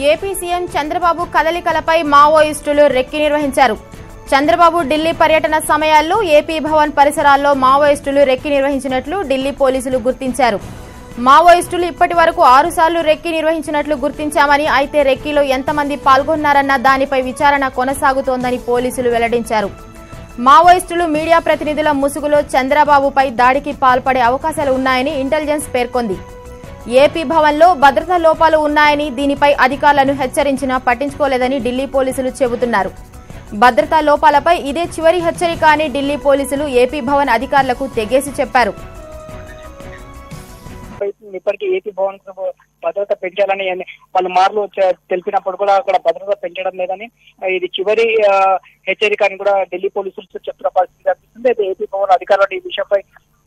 AP CM Chandrababu కదలికలపై మావోయిస్టులు recce నిర్వహించారు చంద్రబాబు ఢిల్లీ పర్యటన సమయాల్లో ఏపీ భవన్ పరిసరాల్లో మావోయిస్టులు రెక్కి నిర్వహించినట్లు ఢిల్లీ పోలీసులు గుర్తించారు మావోయిస్టులు ఇప్పటి వరకు ఆరుసార్లు రెక్కి నిర్వహించినట్లు గుర్తించామని అయితే రెక్కిలో ఎంతమంది పాల్గొన్నారన్న దానిపై విచారణ కొనసాగుతోందని పోలీసులు వెల్లడించారు మావోయిస్టులు మీడియా ప్రతినిధుల ముసుగులో చంద్రబాబుపై దాడికి పాల్పడే అవకాశాలు ఉన్నాయని ఇంటెలిజెన్స్ పేర్కొంది ఏపీ భవన్లో భద్రతా లోపాలు ఉన్నాయని దీనిపై అధికారులను హెచ్చరించినా పట్టించుకోలేదని ఢిల్లీ పోలీసులు చెబుతున్నారు భద్రతా లోపాలపై ఇదే చివరి హెచ్చరిక అని ఢిల్లీ పోలీసులు ఏపీ భవన్ అధికారులకు తెగేసి చెప్పారు ఇప్పటికీ ఏపీ భవన్ కు భద్రత పెంచాలని అని వాళ్ళు మార్లు చ- తెలిపినప్పుడు కూడా అక్కడ భద్రత పెంచడం లేదని ఆ, ఇది చివరి ఆ, హెచ్చరిక అని కూడా ఢిల్లీ పోలీసులు చెప్తున్న పరిస్థితి కనిపిస్తుంది అయితే ఏపీ భవన్ అధికారులు ఈ విషయంపై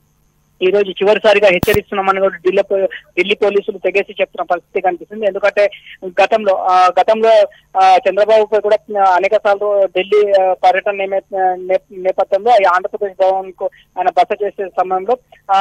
ఈ రోజు చివరిసారిగా హెచ్చరిస్తున్నామని కూడా ఢిల్లీ పో- ఢిల్లీ పోలీసులు తెగేసి చెప్తున్న పరిస్థితి కనిపిస్తుంది ఎందుకంటే గతంలో ఆ, గతంలో ఆ, చంద్రబాబుపై కూడా ఆ, అనేక సార్లు ఢిల్లీ ఆ, పర్యటన నేమే- నే- నేపథ్యంలో ఈ ఆంధ్రప్రదేశ్ భవన్ కు ఆయన బస చేసే సమయంలో ఆ,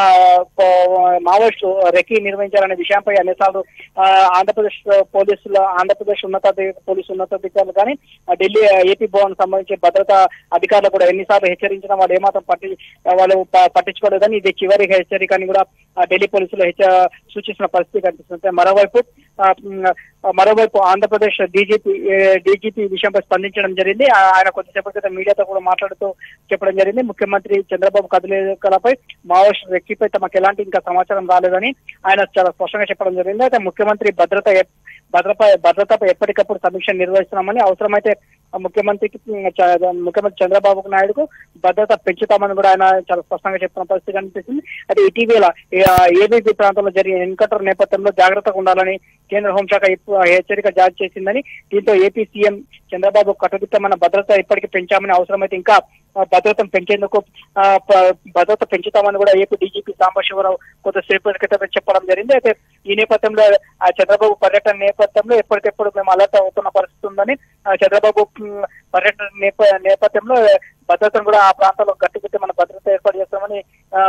పో- మావోయిస్టులు రెక్కి నిర్వహించాలనే విషయంపై అనేసార్లు ఆ, ఆంధ్రప్రదేశ్ పోలీసుల ఆంధ్రప్రదేశ్ ఉన్నతాధి పోలీసు ఉన్నతాధికారులు కానీ ఆ, ఢిల్లీ ఆ, ఏపీ భవన్ సంబంధించి భద్రతా అధికారులు కూడా ఎన్నిసార్లు హెచ్చరించినా వాళ్ళు ఏమాత్రం పట్టి వాళ్ళు ప- పట్టించుకోలేదని ఇది చివరి హెచ్చరిక అని కూడా ఆ, ఢిల్లీ పోలీసులు హెచ్చ సూచించిన పరిస్థితి కనిపిస్తుంది మరోవైపు ఆ, మ్, ఆ, మరోవైపు ఆంధ్రప్రదేశ్ డీజీపీ డీజీపీ విషయంపై స్పందించడం జరిగింది ఆ, ఆయన కొద్దిసేపటి క్రితం మీడియాతో కూడా మాట్లాడుతూ చెప్పడం జరిగింది ముఖ్యమంత్రి చంద్రబాబు కదలికలపై మావోయిస్టు వ్యక్తిపై తమకు ఎలాంటి ఇంకా సమాచారం రాలేదని ఆయన చాలా స్పష్టంగా చెప్పడం జరిగింది అయితే ముఖ్యమంత్రి భద్రత ఎప్- భద్రపై భద్రతపై ఎప్పటికప్పుడు సమీక్ష నిర్వహిస్తున్నామని అవసరమైతే ఆ ముఖ్యమంత్రికి ఉమ్, చ- ముఖ్యమంత్రి చంద్రబాబు నాయుడుకు భద్రత పెంచుతామని కూడా ఆయన చాలా స్పష్టంగా చెప్తున్న పరిస్థితి కనిపిస్తుంది అయితే ఇటీవల ఏబీపీ ప్రాంతంలో జరిగిన ఎన్కౌంటర్ నేపథ్యంలో జాగ్రత్తగా ఉండాలని కేంద్ర హోంశాఖ ఇప్పు- హెచ్చరిక జారీ చేసిందని దీంతో ఏపీ సీఎం చంద్రబాబు కట్టుదిట్టమైన భద్రత ఇప్పటికీ పెంచామని అవసరమైతే ఇంకా ఆ, భద్రతను పెంచేందుకు ఆ, ప- భద్రత పెంచుతామని కూడా ఏపీ డీజీపీ సాంబశివరావు కొంతసేపటి క్రితం చెప్పడం జరిగింది అయితే ఈ నేపథ్యంలో ఆ చంద్రబాబు పర్యటన నేపథ్యంలో ఎప్పటికెప్పుడు మేము అలర్ట్ అవుతున్న పరిస్థితి ఉందని ఆ, చంద్రబాబు ఉమ్, పర్యటన నేప నేపథ్యంలో భద్రతను కూడా ఆ ప్రాంతంలో గట్టిపెట్టి మన భద్రత ఏర్పాటు చేస్తామని ఆ,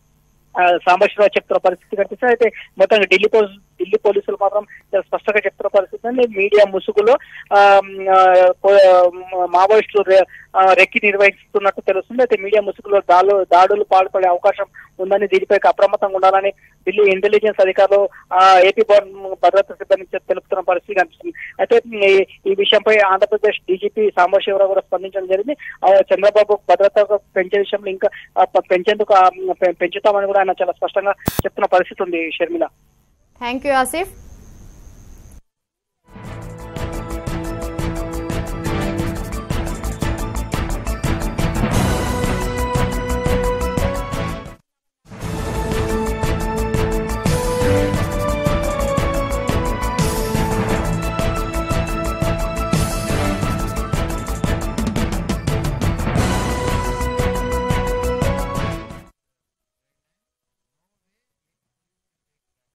ఆ, సాంబశివరావు చెప్తున్న పరిస్థితి కనిపిస్తుంది అయితే మొత్తంగా ఢిల్లీ పోలీసు ఢిల్లీ పోలీసులు మాత్రం చాలా స్పష్టంగా చెప్తున్న పరిస్థితి ఉంది మీడియా ముసుగులో ఆ, మ్, ఆ, పో- మ- మావోయిస్టులు రె- ఆ, రెక్కి నిర్వహిస్తున్నట్టు తెలుస్తుంది అయితే మీడియా ముసుగులో దాడు దాడులు పాల్పడే అవకాశం ఉందని దీనిపై అప్రమత్తంగా ఉండాలని ఢిల్లీ ఇంటెలిజెన్స్ అధికారులు ఆ, ఏపీ భవన్ భద్రతా సిబ్బంది చెప్- తెలుపుతున్న పరిస్థితి కనిపిస్తుంది అయితే ఈ- ఈ విషయంపై ఆంధ్రప్రదేశ్ డీజీపీ సాంబశివరావు కూడా స్పందించడం జరిగింది ఆ, చంద్రబాబు భద్రత పెంచే విషయంలో ఇంకా ఆ, ప- పెంచేందుకు ఆ, పె- పెంచుతామని కూడా ఆయన చాలా స్పష్టంగా చెప్తున్న పరిస్థితి ఉంది షర్మిల థ్యాంక్ యూ ఆసిఫ్